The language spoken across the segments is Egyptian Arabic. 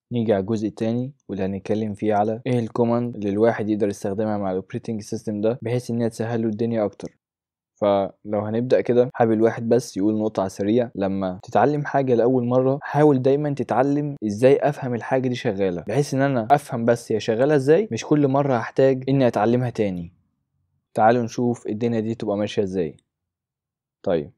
نيجي على الجزء التاني واللي هنتكلم فيه على ايه الكوماند اللي الواحد يقدر يستخدمها مع الاوبريتنج سيستم ده بحيث انها تسهل له الدنيا اكتر فلو هنبدأ كده حابب الواحد بس يقول نقطة على السريع لما تتعلم حاجة لأول مرة حاول دايما تتعلم ازاي افهم الحاجة دي شغالة بحيث ان انا افهم بس هي شغالة ازاي مش كل مرة هحتاج اني اتعلمها تاني تعالوا نشوف الدنيا دي تبقى ماشية ازاي طيب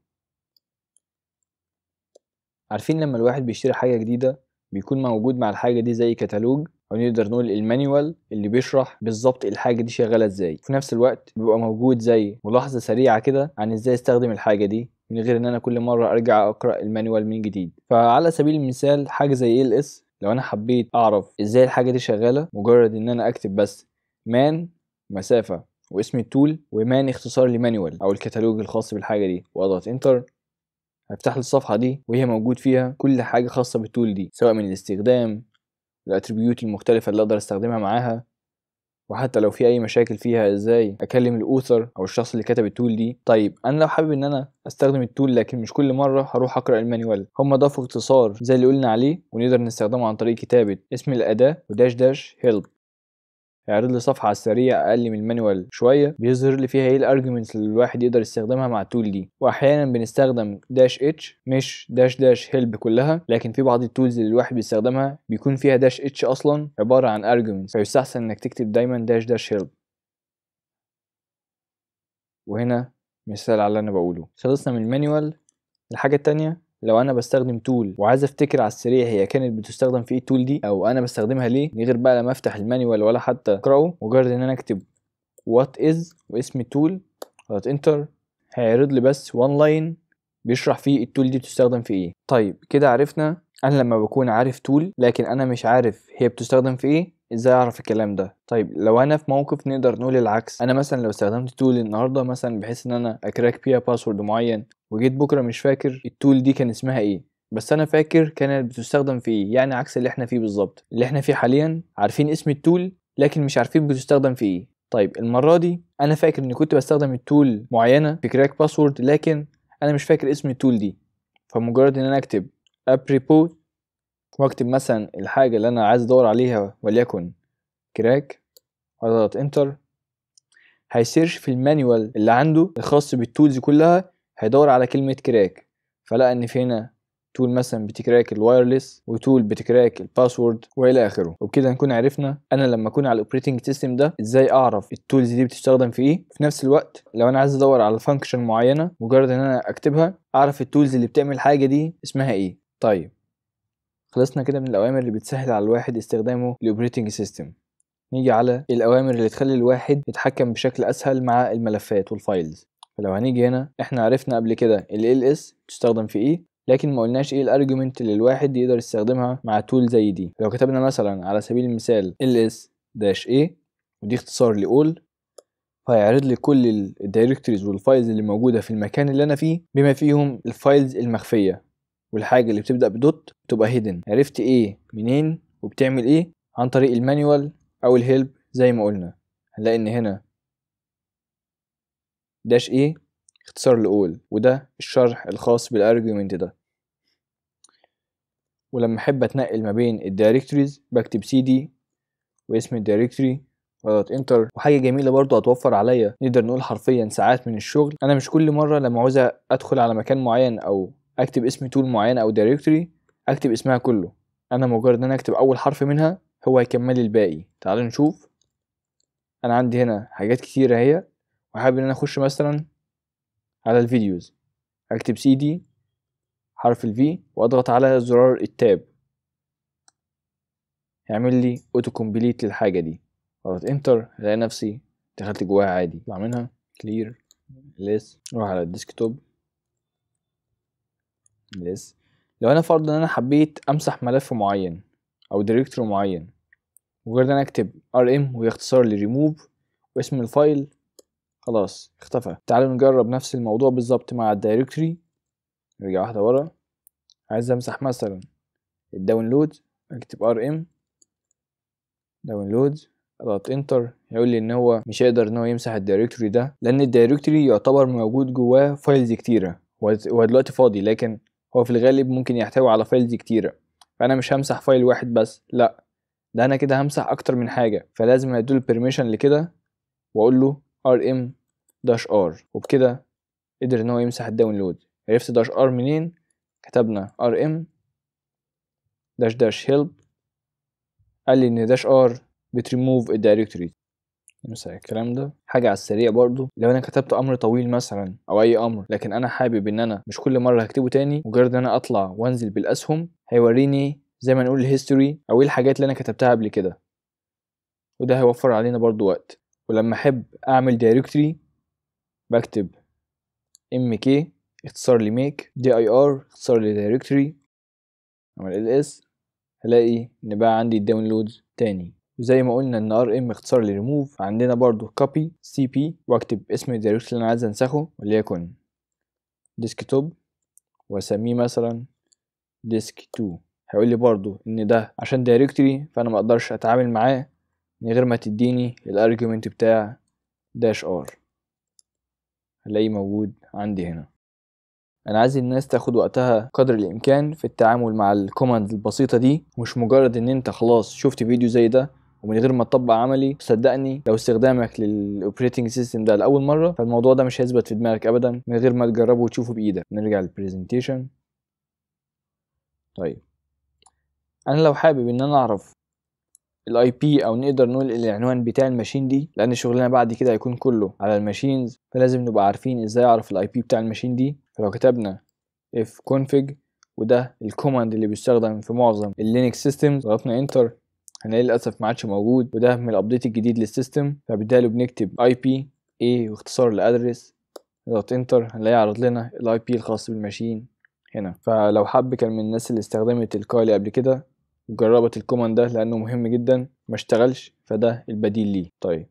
عارفين لما الواحد بيشتري حاجة جديدة بيكون موجود مع الحاجة دي زي كتالوج أو نقدر نقول المانيوال اللي بيشرح بالظبط الحاجة دي شغالة ازاي في نفس الوقت بيبقى موجود زي ملاحظة سريعة كده عن ازاي استخدم الحاجة دي من غير ان انا كل مرة ارجع اقرأ المانيوال من جديد فعلى سبيل المثال حاجة زي ال اس لو انا حبيت اعرف ازاي الحاجة دي شغالة مجرد ان انا اكتب بس مان مسافة واسم التول ومان اختصار لمانيوال او الكتالوج الخاص بالحاجة دي واضغط انتر هفتح لي الصفحة دي وهي موجود فيها كل حاجة خاصة بالتول دي سواء من الاستخدام الاتريبيوت المختلفة اللي اقدر استخدمها معاها وحتى لو في اي مشاكل فيها ازاي اكلم الاوثر او الشخص اللي كتب التول دي طيب انا لو حابب ان انا استخدم التول لكن مش كل مره هروح اقرا المانيوال هم ضافوا اختصار زي اللي قلنا عليه ونقدر نستخدمه عن طريق كتابه اسم الاداه وداش داش هيلب هيعرض لي صفحة على السريع أقل من المانيوال شوية بيظهر لي فيها ايه الارجيومنتس اللي الواحد يقدر يستخدمها مع التول دي وأحيانا بنستخدم داش اتش مش داش داش هيلب كلها لكن في بعض التولز اللي الواحد بيستخدمها بيكون فيها داش اتش أصلا عبارة عن ارجيومنتس فيستحسن إنك تكتب دايما داش داش هيلب وهنا مثال على اللي أنا بقوله خلصنا من المانيوال الحاجة التانية لو انا بستخدم تول وعايز افتكر على السريع هي كانت بتستخدم في ايه التول دي او انا بستخدمها ليه من غير بقى لما افتح المانيوال ولا حتى اقراه مجرد ان انا اكتب وات از واسم التول اضغط انتر هيعرض لي بس وان لاين بيشرح فيه التول دي بتستخدم في ايه طيب كده عرفنا انا لما بكون عارف تول لكن انا مش عارف هي بتستخدم في ايه ازاي اعرف الكلام ده طيب لو انا في موقف نقدر نقول العكس انا مثلا لو استخدمت تول النهارده مثلا بحيث ان انا اكراك بيها باسورد معين وجيت بكره مش فاكر التول دي كان اسمها ايه بس انا فاكر كانت بتستخدم في ايه يعني عكس اللي احنا فيه بالظبط اللي احنا فيه حاليا عارفين اسم التول لكن مش عارفين بتستخدم في ايه طيب المره دي انا فاكر اني كنت بستخدم التول معينه في كراك باسورد لكن انا مش فاكر اسم التول دي فمجرد ان انا اكتب ابريبو واكتب مثلا الحاجه اللي انا عايز ادور عليها وليكن كراك واضغط انتر هيسيرش في المانيوال اللي عنده الخاص بالتولز كلها هيدور على كلمة كراك فلقى ان في هنا تول مثلا بتكراك الوايرلس وتول بتكراك الباسورد والى اخره وبكده نكون عرفنا انا لما اكون على الاوبريتنج سيستم ده ازاي اعرف التولز دي بتستخدم في ايه في نفس الوقت لو انا عايز ادور على فانكشن معينه مجرد ان انا اكتبها اعرف التولز اللي بتعمل الحاجه دي اسمها ايه طيب خلصنا كده من الاوامر اللي بتسهل على الواحد استخدامه للاوبريتنج سيستم نيجي على الأوامر اللي تخلي الواحد يتحكم بشكل أسهل مع الملفات والفايلز فلو هنيجي هنا احنا عرفنا قبل كده ال ls تستخدم في ايه لكن ما قلناش ايه الارجيومنت اللي الواحد يقدر يستخدمها مع تول زي دي لو كتبنا مثلا على سبيل المثال ls a ودي اختصار لأول فهيعرض لي كل الدايركتوريز والفايلز اللي موجودة في المكان اللي أنا فيه بما فيهم الفايلز المخفية والحاجة اللي بتبدأ بدوت بتبقى هيدن عرفت ايه منين وبتعمل ايه عن طريق المانيوال او الهيلب زي ما قلنا هنلاقي ان هنا داش ايه اختصار لاول وده الشرح الخاص بالارجيومنت ده ولما احب اتنقل ما بين الدايركتوريز بكتب سي دي واسم الدايركتوري واضغط انتر وحاجه جميله برضو هتوفر عليا نقدر نقول حرفيا ساعات من الشغل انا مش كل مره لما عاوز ادخل على مكان معين او اكتب اسم تول معين او دايركتوري اكتب اسمها كله انا مجرد ان انا اكتب اول حرف منها هو هيكمل لي الباقي تعالوا نشوف انا عندي هنا حاجات كتيره اهي وحابب ان انا اخش مثلا على الفيديوز اكتب سي دي حرف الفي واضغط على زرار التاب هيعمل لي اوتو كومبليت للحاجه دي اضغط انتر الاقي نفسي دخلت جواها عادي اطلع منها كلير ليس نروح على الديسكتوب ليس لو انا فرض ان انا حبيت امسح ملف معين او دايركتوري معين مجرد ان انا اكتب rm وهي اختصار لريموف واسم الفايل خلاص اختفى تعالوا نجرب نفس الموضوع بالظبط مع الدايركتوري نرجع واحدة ورا عايز امسح مثلا الداونلود اكتب rm داونلود اضغط انتر يقول لي ان هو مش هيقدر ان هو يمسح الدايركتوري ده لان الدايركتوري يعتبر موجود جواه فايلز كتيرة هو دلوقتي فاضي لكن هو في الغالب ممكن يحتوي على فايلز كتيرة فانا مش همسح فايل واحد بس لا ده انا كده همسح اكتر من حاجه فلازم اديله permission لكده واقول له rm داش r وبكده قدر ان هو يمسح الداونلود عرفت داش r منين كتبنا rm داش داش help قال لي ان داش r بتريموف الدايركتوري نمسح الكلام ده حاجة على السريع برضو لو انا كتبت امر طويل مثلا او اي امر لكن انا حابب ان انا مش كل مرة هكتبه تاني مجرد ان انا اطلع وانزل بالاسهم هيوريني زي ما نقول الهيستوري او ايه الحاجات اللي انا كتبتها قبل كده وده هيوفر علينا برضو وقت ولما احب اعمل دايركتوري بكتب mk اختصار لي make dir اختصار لي دايركتوري اعمل ls هلاقي ان بقى عندي الداونلودز تاني وزي ما قلنا ان rm اختصار لريموف عندنا برضو copy cp واكتب اسم الدايركتوري اللي انا عايز انسخه وليكن ديسكتوب واسميه مثلا ديسك 2 هيقول لي برضو ان ده عشان دايركتوري فانا ما اقدرش اتعامل معاه من غير ما تديني الارجيومنت بتاع داش ار هلاقيه موجود عندي هنا انا عايز الناس تاخد وقتها قدر الامكان في التعامل مع الكوماند البسيطه دي مش مجرد ان انت خلاص شفت فيديو زي ده ومن غير ما تطبق عملي صدقني لو استخدامك للاوبريتنج سيستم ده لاول مره فالموضوع ده مش هيثبت في دماغك ابدا من غير ما تجربه وتشوفه بايدك نرجع للبرزنتيشن طيب انا لو حابب ان انا اعرف الاي بي او نقدر نقول العنوان بتاع الماشين دي لان شغلنا بعد كده هيكون كله على الماشينز فلازم نبقى عارفين ازاي اعرف الاي بي بتاع الماشين دي فلو كتبنا if config وده الكوماند اللي بيستخدم في معظم اللينكس سيستمز ضغطنا انتر هنلاقي للاسف ما عادش موجود وده من الابديت الجديد للسيستم فبالتالي بنكتب اي بي ايه واختصار لادرس نضغط انتر هنلاقيه عرض لنا الاي بي الخاص بالماشين هنا فلو حب كان من الناس اللي استخدمت الكالي قبل كده وجربت الكوماند ده لانه مهم جدا ما اشتغلش فده البديل ليه طيب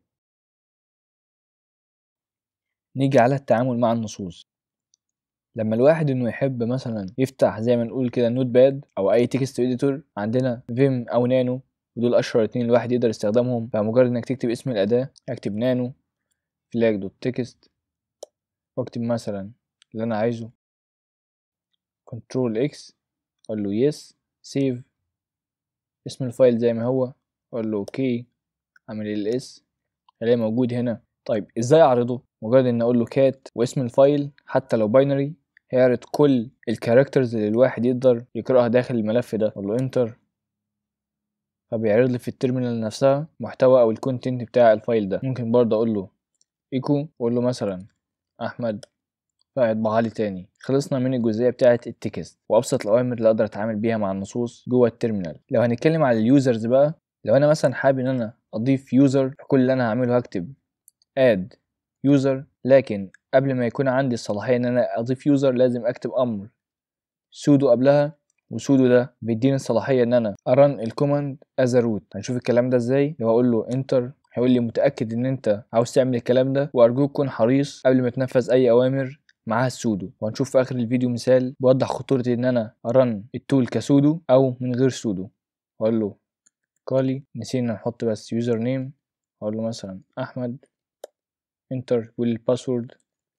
نيجي على التعامل مع النصوص لما الواحد انه يحب مثلا يفتح زي ما نقول كده نوت باد او اي تكست اديتور عندنا فيم او نانو ودول اشهر اتنين الواحد يقدر يستخدمهم فمجرد انك تكتب اسم الاداة اكتب نانو فلاج دوت تكست واكتب مثلا اللي انا عايزه كنترول اكس اقول له يس سيف اسم الفايل زي ما هو اقول له اوكي اعمل ال اس الاقيه موجود هنا طيب ازاي اعرضه مجرد ان اقول له كات واسم الفايل حتى لو باينري هيعرض كل الكاركترز اللي الواحد يقدر يقراها داخل الملف ده اقول له انتر فبيعرض لي في التيرمينال نفسها محتوى او الكونتنت بتاع الفايل ده ممكن برضه اقول له ايكو واقول له مثلا احمد فيطبعها لي تاني خلصنا من الجزئيه بتاعه التكست وابسط الاوامر اللي اقدر اتعامل بيها مع النصوص جوه التيرمينال لو هنتكلم على اليوزرز بقى لو انا مثلا حابب ان انا اضيف يوزر كل اللي انا هعمله هكتب اد يوزر لكن قبل ما يكون عندي الصلاحيه ان انا اضيف يوزر لازم اكتب امر سودو قبلها وسودو ده بيديني الصلاحيه ان انا ارن الكوماند از روت هنشوف الكلام ده ازاي لو اقول له انتر هيقول لي متاكد ان انت عاوز تعمل الكلام ده وارجوك تكون حريص قبل ما تنفذ اي اوامر معاها السودو وهنشوف في اخر الفيديو مثال بيوضح خطوره ان انا ارن التول كسودو او من غير سودو واقول له كالي نسينا نحط بس يوزر نيم اقول له مثلا احمد انتر والباسورد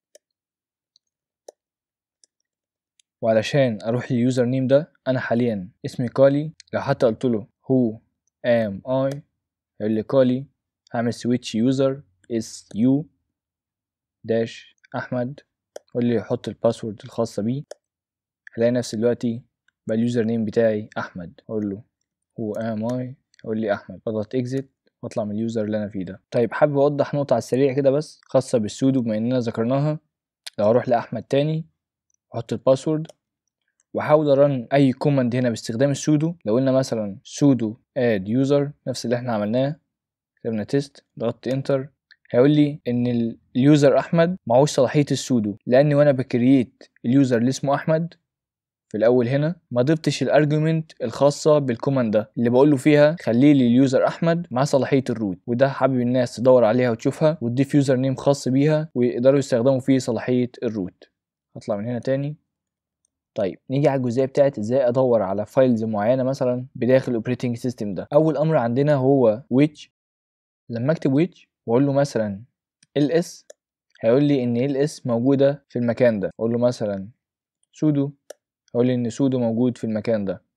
وعلشان اروح لليوزر نيم ده انا حاليا اسمي كالي لو حتى قلت له who am I هيقول لي كالي هعمل سويتش يوزر اس يو داش احمد قول لي حط الباسورد الخاصة بيه هلاقي نفسي دلوقتي بقى اليوزر نيم بتاعي احمد اقول له who am I يقول لي احمد اضغط اكزيت واطلع من اليوزر اللي انا فيه ده طيب حابب اوضح نقطة على السريع كده بس خاصة بالسودو بما اننا ذكرناها لو اروح لاحمد تاني واحط الباسورد واحاول ارن اي كوماند هنا باستخدام السودو لو قلنا مثلا سودو اد يوزر نفس اللي احنا عملناه كتبنا تيست ضغطت انتر هيقول لي ان اليوزر احمد معهوش صلاحيه السودو لان وانا بكرييت اليوزر اللي اسمه احمد في الاول هنا ما ضفتش الارجيومنت الخاصه بالكوماند ده اللي بقول له فيها خلي لي اليوزر احمد مع صلاحيه الروت وده حابب الناس تدور عليها وتشوفها وتضيف يوزر نيم خاص بيها ويقدروا يستخدموا فيه صلاحيه الروت هطلع من هنا تاني طيب نيجي على الجزئيه بتاعت ازاي ادور على فايلز معينه مثلا بداخل الاوبريتنج سيستم ده اول امر عندنا هو which لما اكتب which واقول له مثلا ls هيقول لي ان ls موجوده في المكان ده اقول له مثلا sudo هيقول لي ان sudo موجود في المكان ده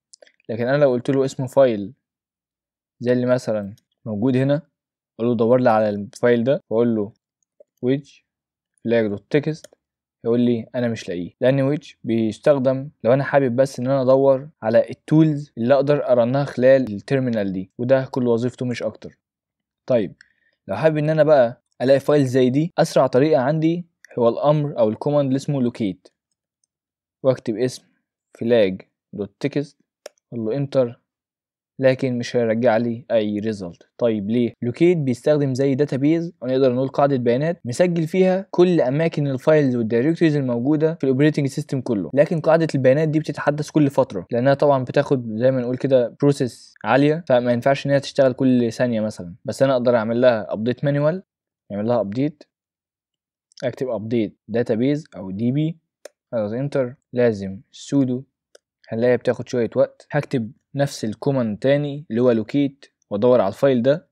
لكن انا لو قلت له اسم فايل زي اللي مثلا موجود هنا اقول له دور لي على الفايل ده واقول له which flag دوت text يقول لي انا مش لاقيه لان which بيستخدم لو انا حابب بس ان انا ادور على التولز اللي اقدر ارنها خلال التيرمينال دي وده كل وظيفته مش اكتر طيب لو حابب ان انا بقى الاقي فايل زي دي اسرع طريقه عندي هو الامر او الكوماند اللي اسمه locate واكتب اسم flag دوت text اقول له انتر لكن مش هيرجع لي اي ريزلت طيب ليه لوكيت بيستخدم زي داتابيز او نقدر نقول قاعده بيانات مسجل فيها كل اماكن الفايلز والدايركتوريز الموجوده في الاوبريتنج سيستم كله لكن قاعده البيانات دي بتتحدث كل فتره لانها طبعا بتاخد زي ما نقول كده بروسيس عاليه فما ينفعش ان هي تشتغل كل ثانيه مثلا بس انا اقدر اعمل لها ابديت مانوال اعمل لها ابديت اكتب ابديت داتابيز او دي بي خلاص انتر لازم سودو هنلاقيها بتاخد شويه وقت هكتب نفس الكوماند تاني اللي هو لوكيت وادور على الفايل ده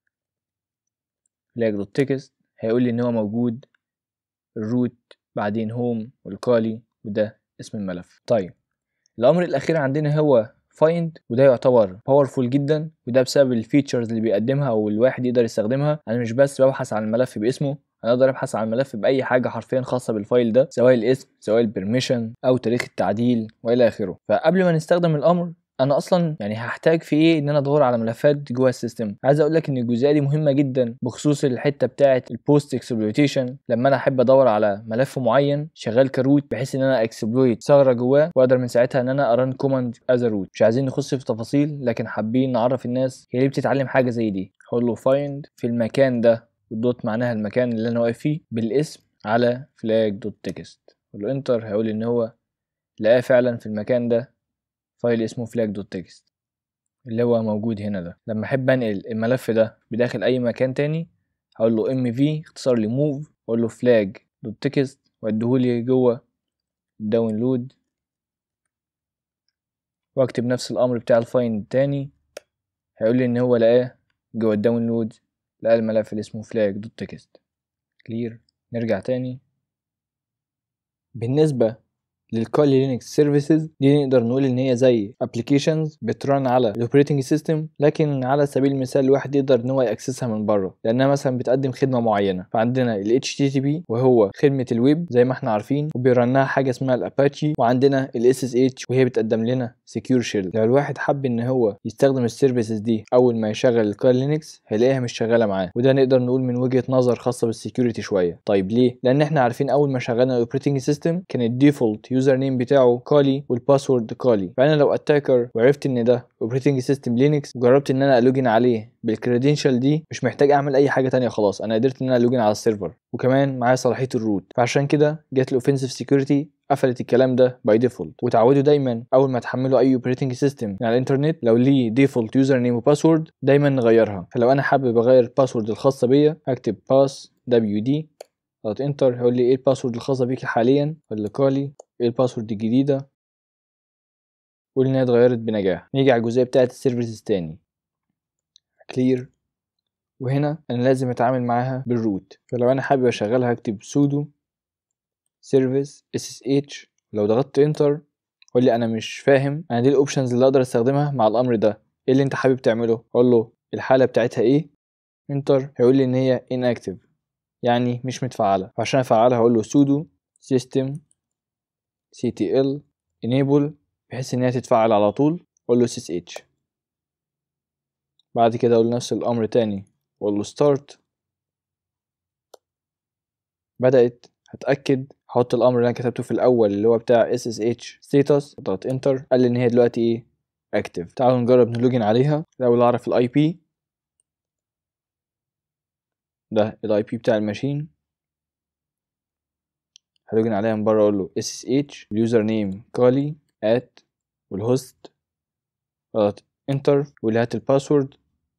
flag دوت تكست هيقول لي ان هو موجود الروت بعدين هوم والكالي وده اسم الملف طيب الامر الاخير عندنا هو find وده يعتبر باورفول جدا وده بسبب الفيتشرز اللي بيقدمها او الواحد يقدر يستخدمها انا مش بس ببحث عن الملف باسمه انا اقدر ابحث عن الملف باي حاجه حرفيا خاصه بالفايل ده سواء الاسم سواء البرميشن او تاريخ التعديل والى اخره فقبل ما نستخدم الامر انا اصلا يعني هحتاج في ايه ان انا ادور على ملفات جوه السيستم عايز اقول لك ان الجزئيه دي مهمه جدا بخصوص الحته بتاعه البوست اكسبلويتيشن لما انا احب ادور على ملف معين شغال كروت بحيث ان انا اكسبلويت ثغره جواه واقدر من ساعتها ان انا ارن كوماند از روت مش عايزين نخش في تفاصيل لكن حابين نعرف الناس هي ليه بتتعلم حاجه زي دي هقول له فايند في المكان ده والدوت معناها المكان اللي انا واقف فيه بالاسم على فلاج دوت تكست اقول له انتر هيقول ان هو لقاه فعلا في المكان ده فايل اسمه flag دوت text اللي هو موجود هنا ده لما احب انقل الملف ده بداخل اي مكان تاني هقول له mv اختصار لي move اقول له flag دوت text واديهولي جوه الداونلود واكتب نفس الامر بتاع الفايند تاني هيقول لي ان هو لقاه جوه الداونلود لقى الملف اللي اسمه flag دوت text كلير نرجع تاني بالنسبة للكالي لينكس سيرفيسز دي نقدر نقول ان هي زي ابلكيشنز بترن على الاوبريتنج سيستم لكن على سبيل المثال الواحد يقدر ان هو ياكسسها من بره لانها مثلا بتقدم خدمه معينه فعندنا ال HTTP وهو خدمه الويب زي ما احنا عارفين وبيرنها حاجه اسمها الاباتشي وعندنا ال SSH وهي بتقدم لنا سكيور شيل لو الواحد حب ان هو يستخدم السيرفيسز دي اول ما يشغل الكالي لينكس هيلاقيها مش شغاله معاه وده نقدر نقول من وجهه نظر خاصه بالسكيورتي شويه طيب ليه لان احنا عارفين اول ما شغلنا الاوبريتنج سيستم كان الديفولت يوزر نيم بتاعه كالي والباسورد كالي فانا لو اتاكر وعرفت ان ده اوبريتنج سيستم لينكس وجربت ان انا الوجن عليه بالكريدنشال دي مش محتاج اعمل اي حاجه تانية خلاص انا قدرت ان انا الوجن على السيرفر وكمان معايا صلاحيه الروت فعشان كده جت الاوفنسيف سيكيورتي قفلت الكلام ده باي ديفولت وتعودوا دايما اول ما تحملوا اي اوبريتنج سيستم على الانترنت لو ليه ديفولت يوزر نيم وباسورد دايما نغيرها فلو انا حابب اغير الباسورد الخاصه بيا هكتب باس دبليو دي اضغط انتر هيقول لي ايه الباسورد الخاصه بيك حاليا ولا كالي ايه الباسورد الجديده قول ان هي اتغيرت بنجاح نيجي على الجزئيه بتاعه السيرفيسز تاني كلير وهنا انا لازم اتعامل معاها بالروت فلو انا حابب اشغلها هكتب sudo service ssh لو ضغطت انتر قول لي انا مش فاهم انا دي الاوبشنز اللي اقدر استخدمها مع الامر ده ايه اللي انت حابب تعمله اقول له الحاله بتاعتها ايه انتر هيقول لي ان هي inactive يعني مش متفعله فعشان افعلها هقول له sudo system ctl enable بحيث ان هي تتفعل على طول اقول له ssh بعد كده اقول نفس الامر تاني واقول له start بدأت هتأكد هحط الامر اللي انا كتبته في الاول اللي هو بتاع ssh status اضغط انتر قال لي ان هي دلوقتي ايه active تعالوا نجرب نلوجن عليها الاول اعرف الاي بي ده الاي بي بتاع الماشين هلوجن عليها من بره اقول له ssh اليوزر نيم كالي at والهوست اضغط انتر واللي هات الباسورد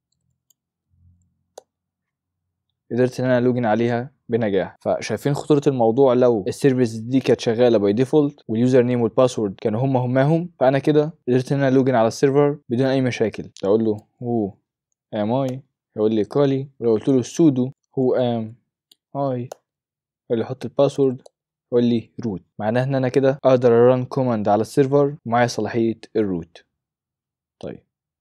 قدرت ان انا لوجن عليها بنجاح فشايفين خطوره الموضوع لو السيرفيس دي كانت شغاله باي ديفولت واليوزر نيم والباسورد كانوا هم هماهم فانا كده قدرت ان انا لوجن على السيرفر بدون اي مشاكل اقول له هو ام اي يقول لي كالي ولو قلت له سودو هو ام اي يقول لي حط الباسورد يقول لي روت معناه ان انا كده اقدر اران كوماند على السيرفر ومعايا صلاحيه الروت طيب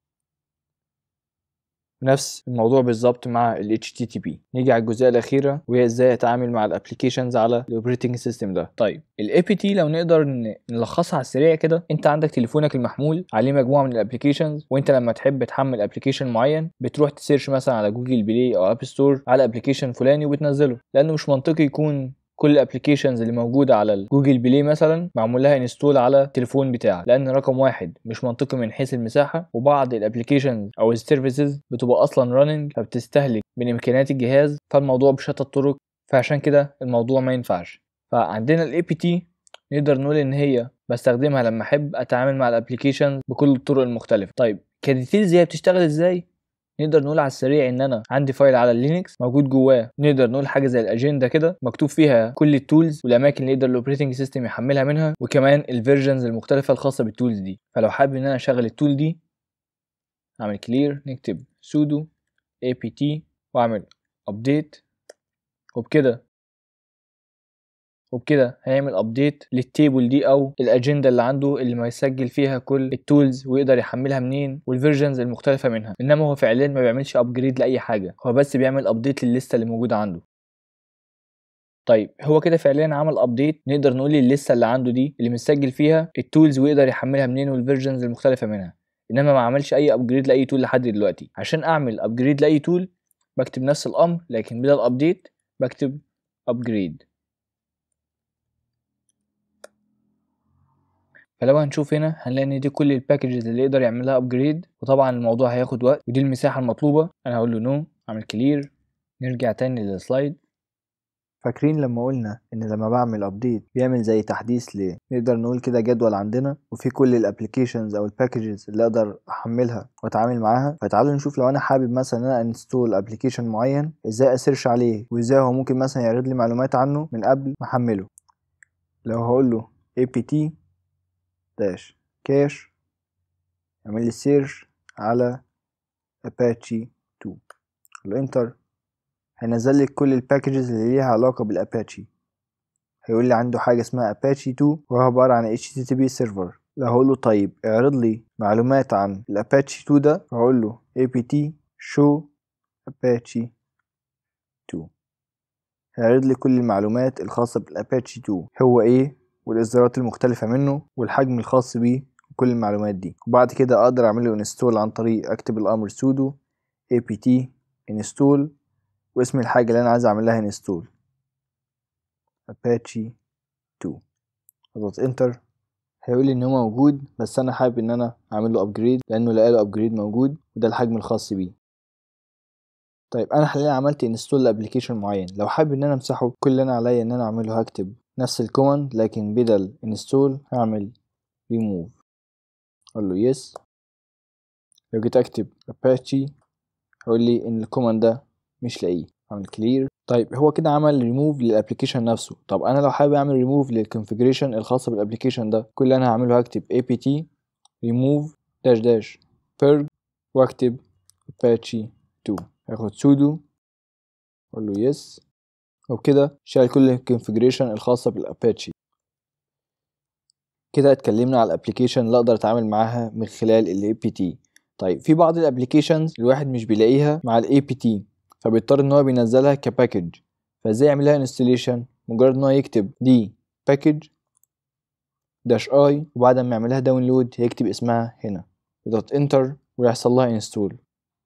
نفس الموضوع بالظبط مع ال HTTP نيجي على الجزئيه الاخيره وهي ازاي اتعامل مع الابلكيشنز على الاوبريتنج سيستم ده طيب ال APT لو نقدر نلخصها على السريع كده انت عندك تليفونك المحمول عليه مجموعه من الابلكيشنز وانت لما تحب تحمل ابلكيشن معين بتروح تسيرش مثلا على جوجل بلاي او اب ستور على ابلكيشن فلاني وبتنزله لانه مش منطقي يكون كل الابلكيشنز اللي موجوده على الجوجل بلاي مثلا معمول لها انستول على التليفون بتاعك لان رقم واحد مش منطقي من حيث المساحه وبعض الابلكيشنز او السيرفيسز بتبقى اصلا راننج فبتستهلك من امكانيات الجهاز فالموضوع بشتى الطرق فعشان كده الموضوع ما ينفعش فعندنا الاي بي تي نقدر نقول ان هي بستخدمها لما احب اتعامل مع الابلكيشن بكل الطرق المختلفه طيب كديتيلز هي بتشتغل ازاي نقدر نقول على السريع ان انا عندي فايل على اللينكس موجود جواه نقدر نقول حاجه زي الاجنده كده مكتوب فيها كل التولز والاماكن اللي يقدر الاوبريتنج سيستم يحملها منها وكمان الفيرجنز المختلفه الخاصه بالتولز دي فلو حابب ان انا اشغل التول دي اعمل كلير نكتب sudo apt واعمل ابديت وبكده وبكده هيعمل ابديت للتيبل دي او الاجنده اللي عنده اللي ما يسجل فيها كل التولز ويقدر يحملها منين والفيرجنز المختلفه منها انما هو فعليا ما بيعملش ابجريد لاي حاجه هو بس بيعمل ابديت للليسته اللي موجوده عنده طيب هو كده فعليا عمل ابديت نقدر نقول الليسته اللي عنده دي اللي متسجل فيها التولز ويقدر يحملها منين والفيرجنز المختلفه منها انما ما عملش اي ابجريد لاي تول لحد دلوقتي عشان اعمل ابجريد لاي تول بكتب نفس الامر لكن بدل ابديت بكتب ابجريد فلو هنشوف هنا هنلاقي ان دي كل الباكجز اللي يقدر يعملها ابجريد وطبعا الموضوع هياخد وقت ودي المساحه المطلوبه انا هقول له نو اعمل كلير نرجع تاني للسلايد فاكرين لما قلنا ان لما بعمل ابديت بيعمل زي تحديث ل نقدر نقول كده جدول عندنا وفي كل الابلكيشنز او الباكجز اللي اقدر احملها واتعامل معاها فتعالوا نشوف لو انا حابب مثلا ان انا انستول ابلكيشن معين ازاي اسيرش عليه وازاي هو ممكن مثلا يعرض لي معلومات عنه من قبل ما احمله لو هقول له apt داش كاش يعمل لي سيرش على اباتشي 2 له انتر هينزل لي كل الباكجز اللي ليها علاقة بالاباتشي هيقول لي عنده حاجة اسمها اباتشي 2 وهو عبارة عن HTTP سيرفر لو هقول له طيب اعرض لي معلومات عن الاباتشي 2 ده هقول له apt show apache 2 هيعرض لي كل المعلومات الخاصة بالاباتشي 2 هو ايه والاصدارات المختلفة منه والحجم الخاص بيه وكل المعلومات دي وبعد كده اقدر اعمله انستول عن طريق اكتب الامر sudo apt install واسم الحاجة اللي انا عايز اعمل لها انستول apache 2 اضغط انتر هيقول لي ان هو موجود بس انا حابب ان انا اعمل له ابجريد لانه لقى له ابجريد موجود وده الحجم الخاص بيه طيب انا حاليا عملت انستول لابلكيشن معين لو حابب ان انا امسحه كل اللي انا عليا ان انا اعمله هكتب نفس الكوماند لكن بدل انستول هعمل ريموف اقول له يس لو جيت اكتب apache هيقول لي ان الكوماند ده مش لاقيه اعمل كلير طيب هو كده عمل ريموف للابلكيشن نفسه طب انا لو حابب اعمل ريموف للكونفيجريشن الخاصه بالابلكيشن ده كل اللي انا هعمله هكتب apt remove dash dash purg واكتب apache 2 هاخد sudo اقول له يس وبكده شال كل الكونفيجريشن الخاصه بالاباتشي كده اتكلمنا على الابلكيشن اللي اقدر اتعامل معاها من خلال ال APT طيب في بعض الابلكيشنز الواحد مش بيلاقيها مع ال APT فبيضطر ان هو بينزلها كباكج فازاي يعملها انستليشن مجرد ان هو يكتب دي باكج داش اي وبعد ما يعملها داونلود هيكتب اسمها هنا يضغط انتر ويحصل لها انستول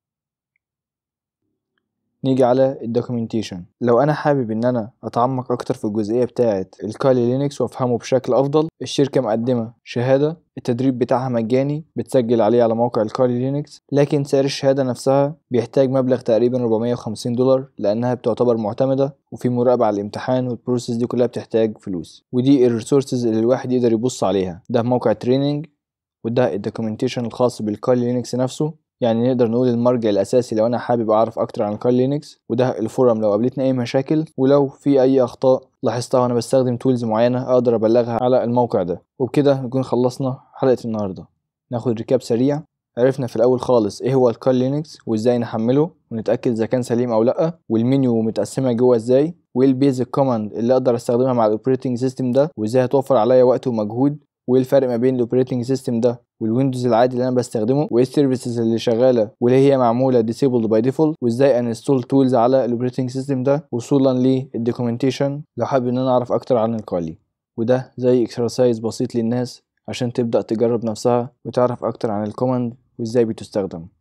نيجي على الدوكيومنتيشن لو انا حابب ان انا اتعمق اكتر في الجزئيه بتاعه الكالي لينكس وافهمه بشكل افضل الشركه مقدمه شهاده التدريب بتاعها مجاني بتسجل عليه على موقع الكالي لينكس لكن سعر الشهاده نفسها بيحتاج مبلغ تقريبا 450 دولار لانها بتعتبر معتمده وفي مراقبه على الامتحان والبروسيس دي كلها بتحتاج فلوس ودي الريسورسز اللي الواحد يقدر يبص عليها ده موقع تريننج وده الدوكيومنتيشن الخاص بالكالي لينكس نفسه يعني نقدر نقول المرجع الأساسي لو أنا حابب أعرف أكتر عن الكال لينكس وده الفورم لو قابلتني أي مشاكل ولو في أي أخطاء لاحظتها وأنا بستخدم تولز معينة أقدر أبلغها على الموقع ده وبكده نكون خلصنا حلقة النهاردة ناخد ريكاب سريع عرفنا في الأول خالص إيه هو الكال لينكس وإزاي نحمله ونتأكد إذا كان سليم أو لأ والمنيو متقسمة جوه إزاي وايه البيزك كوماند اللي اقدر استخدمها مع الاوبريتنج سيستم ده وازاي هتوفر عليا وقت ومجهود وايه الفرق ما بين الاوبريتنج سيستم ده والويندوز العادي اللي انا بستخدمه وايه السيرفيسز اللي شغاله واللي هي معموله disabled باي ديفولت وازاي انستول تولز على الاوبريتنج سيستم ده وصولا للدوكيومنتيشن لو حابب ان انا اعرف اكتر عن القالي وده زي اكسرسايز بسيط للناس عشان تبدأ تجرب نفسها وتعرف اكتر عن الكوماند وازاي بتستخدم